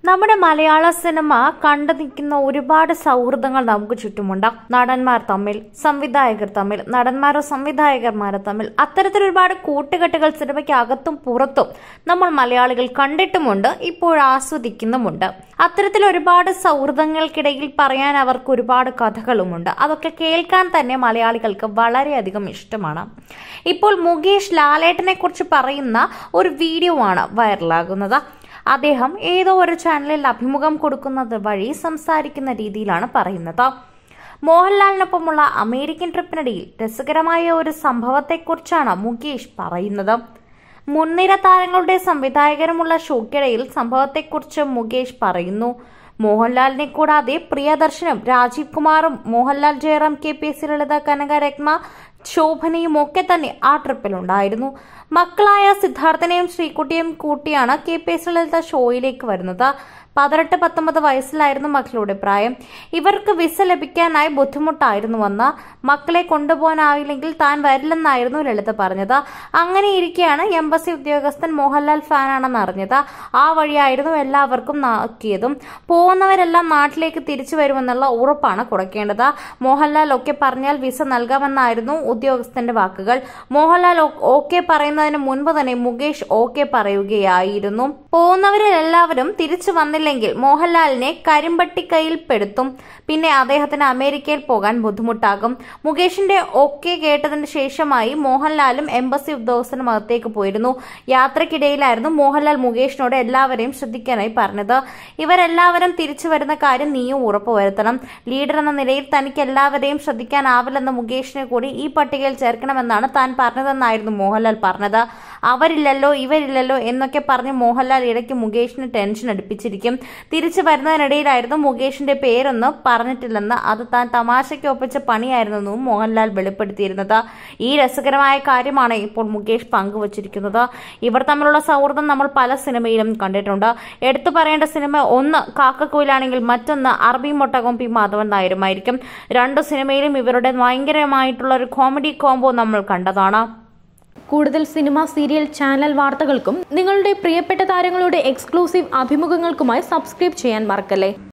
നമ്മുടെ മലയാള സിനിമ കണ്ടു നിൽക്കുന്ന ഒരുപാട് സൗഹൃദങ്ങൾ നമുക്ക് ചുറ്റുമുണ്ട് നടന്മാർ തമ്മിൽ സംവിധായകർ തമ്മിൽ നടന്മാരോ സംവിധായകന്മാരോ തമ്മിൽ അത്തരത്തിൽ ഒരുപാട് കൂട്ടുകെട്ടുകൾ സിനിമയ്ക്ക് അകത്തും പുറത്തും നമ്മൾ മലയാളികൾ കണ്ടിട്ടുമുണ്ട് ഇപ്പോൾ ആസ്വദിക്കുന്നുമുണ്ട് അത്തരത്തിൽ ഒരുപാട് സൗഹൃദങ്ങൾക്കിടയിൽ പറയാൻ അവർക്ക് ഒരുപാട് കഥകളുമുണ്ട് അതൊക്കെ കേൾക്കാൻ തന്നെ മലയാളികൾക്ക് വളരെയധികം ഇഷ്ടമാണ് ഇപ്പോൾ മുകേഷ് ലാലേട്ടനെ കുറിച്ച് പറയുന്ന ഒരു വീഡിയോ ആണ് വൈറലാകുന്നത് അദ്ദേഹം ഏതോ ഒരു ചാനലിൽ അഭിമുഖം കൊടുക്കുന്നത് വഴി സംസാരിക്കുന്ന രീതിയിലാണ് പറയുന്നത് മോഹൻലാലിനൊപ്പമുള്ള അമേരിക്കൻ ട്രിപ്പിനിടയിൽ രസകരമായ ഒരു സംഭവത്തെക്കുറിച്ചാണ് മുകേഷ് പറയുന്നത് മുൻനിര താരങ്ങളുടെ സംവിധായകരുമുള്ള ഷോക്കിടയിൽ സംഭവത്തെക്കുറിച്ച് മുകേഷ് പറയുന്നു മോഹൻലാലിനെ കൂടാതെ പ്രിയദർശനും രാജീവ് കുമാറും Mohanlal Jayaram K P S Lalitha Kanakaratna ശോഭനയും ഒക്കെ തന്നെ ആ ട്രിപ്പിലുണ്ടായിരുന്നു മക്കളായ സിദ്ധാർത്ഥനെയും ശ്രീകുട്ടിയും കൂട്ടിയാണ് കെ പി എസ് ലളിത ഷോയിലേക്ക് വരുന്നത് പതിനെട്ട് പത്തൊമ്പത് വയസ്സിലായിരുന്നു മക്കളുടെ പ്രായം ഇവർക്ക് വിസ ലഭിക്കാനായി ബുദ്ധിമുട്ടായിരുന്നുവെന്ന് മക്കളെ കൊണ്ടുപോകാനാവില്ലെങ്കിൽ താൻ വരില്ലെന്നായിരുന്നു ലളിത പറഞ്ഞത് അങ്ങനെ ഇരിക്കെയാണ് എംബസി ഉദ്യോഗസ്ഥൻ മോഹൻലാൽ ഫാനാണെന്ന് അറിഞ്ഞത് ആ വഴിയായിരുന്നു എല്ലാവർക്കും നാക്കിയതും പോകുന്നവരെല്ലാം നാട്ടിലേക്ക് തിരിച്ചു വരുമെന്നുള്ള ഉറപ്പാണ് കൊടുക്കേണ്ടത് മോഹൻലാൽ ഒക്കെ പറഞ്ഞാൽ വിസ നൽകാമെന്നായിരുന്നു ഉദ്യോഗസ്ഥന്റെ വാക്കുകൾ മോഹൻലാൽ ഓക്കെ പറയുന്നതിന് മുൻപ് തന്നെ മുകേഷ് ഓക്കെ പറയുകയായിരുന്നു പോകുന്നവരിൽ എല്ലാവരും തിരിച്ചു വന്നില്ലെങ്കിൽ മോഹൻലാലിനെ കരിമ്പട്ടിക്കയിൽ പെടുത്തും പിന്നെ അദ്ദേഹത്തിന് അമേരിക്കയിൽ പോകാൻ ബുദ്ധിമുട്ടാകും മുകേഷിന്റെ ഒക്കെ കേട്ടതിന് ശേഷമായി മോഹൻലാലും എംബസി ഉദ്യോഗസ്ഥനും അകത്തേക്ക് പോയിരുന്നു യാത്രക്കിടയിലായിരുന്നു മോഹൻലാൽ മുകേഷിനോട് എല്ലാവരെയും ശ്രദ്ധിക്കാനായി പറഞ്ഞത് ഇവരെല്ലാവരും തിരിച്ചു വരുന്ന കാര്യം നീയും ഉറപ്പുവരുത്തണം ലീഡർ എന്ന നിലയിൽ തനിക്ക് എല്ലാവരെയും ശ്രദ്ധിക്കാനാവില്ലെന്ന് മുകേഷിനെ കൂടി ഈ പട്ടികയിൽ ചേർക്കണമെന്നാണ് താൻ പറഞ്ഞതെന്നായിരുന്നു മോഹൻലാൽ പറഞ്ഞത് അവരില്ലല്ലോ ഇവരില്ലല്ലോ എന്നൊക്കെ പറഞ്ഞ് മോഹൻലാൽ ഇടയ്ക്ക് മുകേഷിന് ടെൻഷൻ അടുപ്പിച്ചിരിക്കും തിരിച്ചു വരുന്നതിനിടയിലായിരുന്നു മുകേഷിന്റെ പേരൊന്ന് പറഞ്ഞിട്ടില്ലെന്ന് അത് താൻ തമാശയ്ക്ക് ഒപ്പിച്ച പണിയായിരുന്നെന്നും മോഹൻലാൽ വെളിപ്പെടുത്തിയിരുന്നത് ഈ രസകരമായ കാര്യമാണ് ഇപ്പോൾ മുകേഷ് പങ്കുവച്ചിരിക്കുന്നത് ഇവർ തമ്മിലുള്ള സൗഹൃദം നമ്മൾ പല സിനിമയിലും കണ്ടിട്ടുണ്ട് എടുത്തു പറയേണ്ട സിനിമ ഒന്ന് കാക്കക്കോയിലാണെങ്കിൽ മറ്റൊന്ന് അറബി മൊട്ടകം പി മാധവൻ നായരുമായിരിക്കും രണ്ടു സിനിമയിലും ഇവരുടെ ഭയങ്കരമായിട്ടുള്ള ഒരു കോമഡി കോംബോ നമ്മൾ കണ്ടതാണ് കൂടുതൽ സിനിമ സീരിയൽ ചാനൽ വാർത്തകൾക്കും നിങ്ങളുടെ പ്രിയപ്പെട്ട താരങ്ങളുടെ എക്സ്ക്ലൂസീവ് അഭിമുഖങ്ങൾക്കുമായി സബ്സ്ക്രൈബ് ചെയ്യാൻ മറക്കല്ലേ